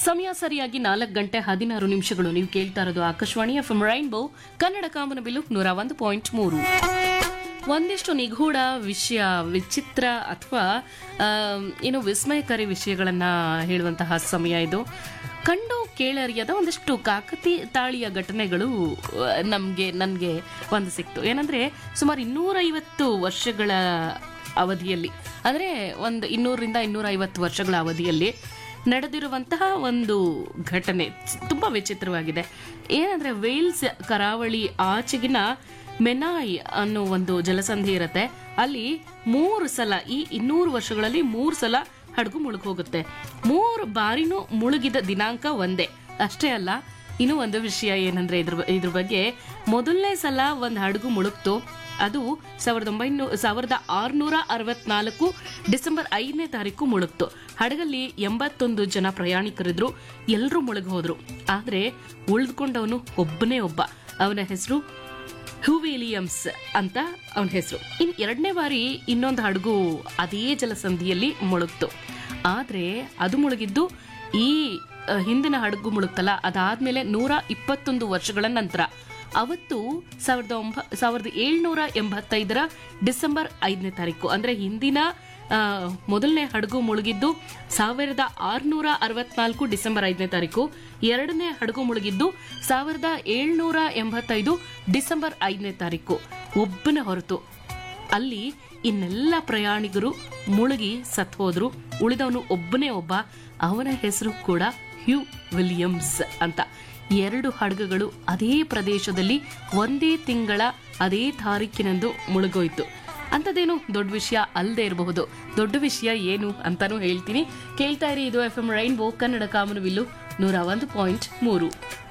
ಸಮಯ ಸರಿಯಾಗಿ ನಾಲ್ಕು ಗಂಟೆ ಹದಿನಾರು ನಿಮಿಷಗಳು ನೀವು ಕೇಳ್ತಾ ಇರೋದು Akashvani F M rainbow Kannada Kamanabillu ನೂರ ಒಂದು ಪಾಯಿಂಟ್ ಮೂರು ಒಂದಿಷ್ಟು ನಿಗೂಢ ವಿಷಯ ವಿಚಿತ್ರ ಅಥವಾ ಏನು ವಿಸ್ಮಯಕಾರಿ ವಿಷಯಗಳನ್ನ ಹೇಳುವಂತಹ ಸಮಯ ಇದು ಕಂಡು ಕೇಳರಿಯದ ಒಂದಿಷ್ಟು ಕಾಕತಿ ತಾಳಿಯ ಘಟನೆಗಳು ನಮಗೆ ನನಗೆ ಒಂದು ಸಿಕ್ತು ಏನಂದ್ರೆ ಸುಮಾರು ಇನ್ನೂರೈವತ್ತು ವರ್ಷಗಳ ಅವಧಿಯಲ್ಲಿ ಅಂದರೆ ಒಂದು ಇನ್ನೂರರಿಂದ ಇನ್ನೂರ ಐವತ್ತು ವರ್ಷಗಳ ಅವಧಿಯಲ್ಲಿ ನಡೆದಿರುವಂತಹ ಒಂದು ಘಟನೆ ತುಂಬಾ ವಿಚಿತ್ರವಾಗಿದೆ ಏನಂದ್ರೆ ವೇಲ್ಸ್ ಕರಾವಳಿ ಆಚೆಗಿನ ಮೆನಾಯ್ ಅನ್ನೋ ಒಂದು ಜಲಸಂಧಿ ಇರುತ್ತೆ ಅಲ್ಲಿ ಮೂರು ಸಲ ಈ ಇನ್ನೂರು ವರ್ಷಗಳಲ್ಲಿ ಮೂರು ಸಲ ಹಡಗು ಮುಳುಗ್ ಹೋಗುತ್ತೆ ಮೂರು ಬಾರಿನೂ ಮುಳುಗಿದ ದಿನಾಂಕ ಒಂದೇ ಅಷ್ಟೇ ಅಲ್ಲ ಇನ್ನೂ ಒಂದು ವಿಷಯ ಏನಂದ್ರೆ ಇದ್ರ ಇದ್ರ ಬಗ್ಗೆ ಮೊದಲನೇ ಸಲ ಒಂದು ಹಡಗು ಮುಳುಗ್ತು ಅದು ಸಾವಿರದ ಒಂಬೈನೂರ ಸಾವಿರದ ಆರುನೂರ ಅರವತ್ನಾಲ್ಕು ಡಿಸೆಂಬರ್ ಐದನೇ ತಾರೀಕು ಮುಳುಗ್ತು ಹಡಗಲ್ಲಿ ಎಂಬತ್ತೊಂದು ಜನ ಪ್ರಯಾಣಿಕರಿದ್ರು ಎಲ್ಲರೂ ಮುಳುಗ್ ಹೋದ್ರು ಆದ್ರೆ ಉಳಿದುಕೊಂಡವನು ಒಬ್ಬನೇ ಒಬ್ಬ ಅವನ ಹೆಸರು ಹ್ಯೂವಿಲಿಯಮ್ಸ್ ಅಂತ ಅವನ ಹೆಸರು ಇನ್ ಎರಡನೇ ಬಾರಿ ಇನ್ನೊಂದು ಹಡಗು ಅದೇ ಜಲಸಂಧಿಯಲ್ಲಿ ಮುಳುಗ್ತು ಆದ್ರೆ ಅದು ಮುಳುಗಿದ್ದು ಈ ಅಹ್, ಹಿಂದಿನ ಹಡಗು ಮುಳುಗ್ತಲ್ಲ ಅದಾದ್ಮೇಲೆ ನೂರ ಇಪ್ಪತ್ತೊಂದು ವರ್ಷಗಳ ನಂತರ ಅವತ್ತು ಸಾವಿರದ ಒಂಬ ಸಾವಿರದ ಏಳ್ನೂರ ಎಂಬತ್ತೈದರ ಡಿಸೆಂಬರ್ ಐದನೇ ತಾರೀಕು ಅಂದ್ರೆ ಹಿಂದಿನ ಆ, ಮೊದಲನೇ ಹಡಗು ಮುಳುಗಿದ್ದು ಸಾವಿರದ ಆರುನೂರ ಅರವತ್ನಾಲ್ಕು ಡಿಸೆಂಬರ್ ಐದನೇ ತಾರೀಕು ಎರಡನೇ ಹಡಗು ಮುಳುಗಿದ್ದು ಸಾವಿರದ ಏಳ್ನೂರ ಎಂಬತ್ತೈದು ಡಿಸೆಂಬರ್ ಐದನೇ ತಾರೀಕು ಒಬ್ಬನ ಹೊರತು ಅಲ್ಲಿ ಇನ್ನೆಲ್ಲ ಪ್ರಯಾಣಿಕರು ಮುಳುಗಿ ಸತ್ ಹೋದ್ರು ಉಳಿದವನು ಒಬ್ಬನೇ ಒಬ್ಬ ಅವನ ಹೆಸರು ಕೂಡ ಹ್ಯೂ ವಿಲಿಯಮ್ಸ್ ಅಂತ ಎರಡು ಹಡಗುಗಳು ಅದೇ ಪ್ರದೇಶದಲ್ಲಿ ಒಂದೇ ತಿಂಗಳ ಅದೇ ತಾರೀಕಿನಂದು ಮುಳುಗೋಯ್ತು ಅಂಥದ್ದೇನು ದೊಡ್ಡ ವಿಷಯ ಅಲ್ಲದೆ ಇರಬಹುದು ದೊಡ್ಡ ವಿಷಯ ಏನು ಅಂತಾನೂ ಹೇಳ್ತೀನಿ ಕೇಳ್ತಾ ಇರಿ ಇದು F M rainbow Kannada Kamanabillu ನೂರ ಒಂದು ಪಾಯಿಂಟ್ ಮೂರು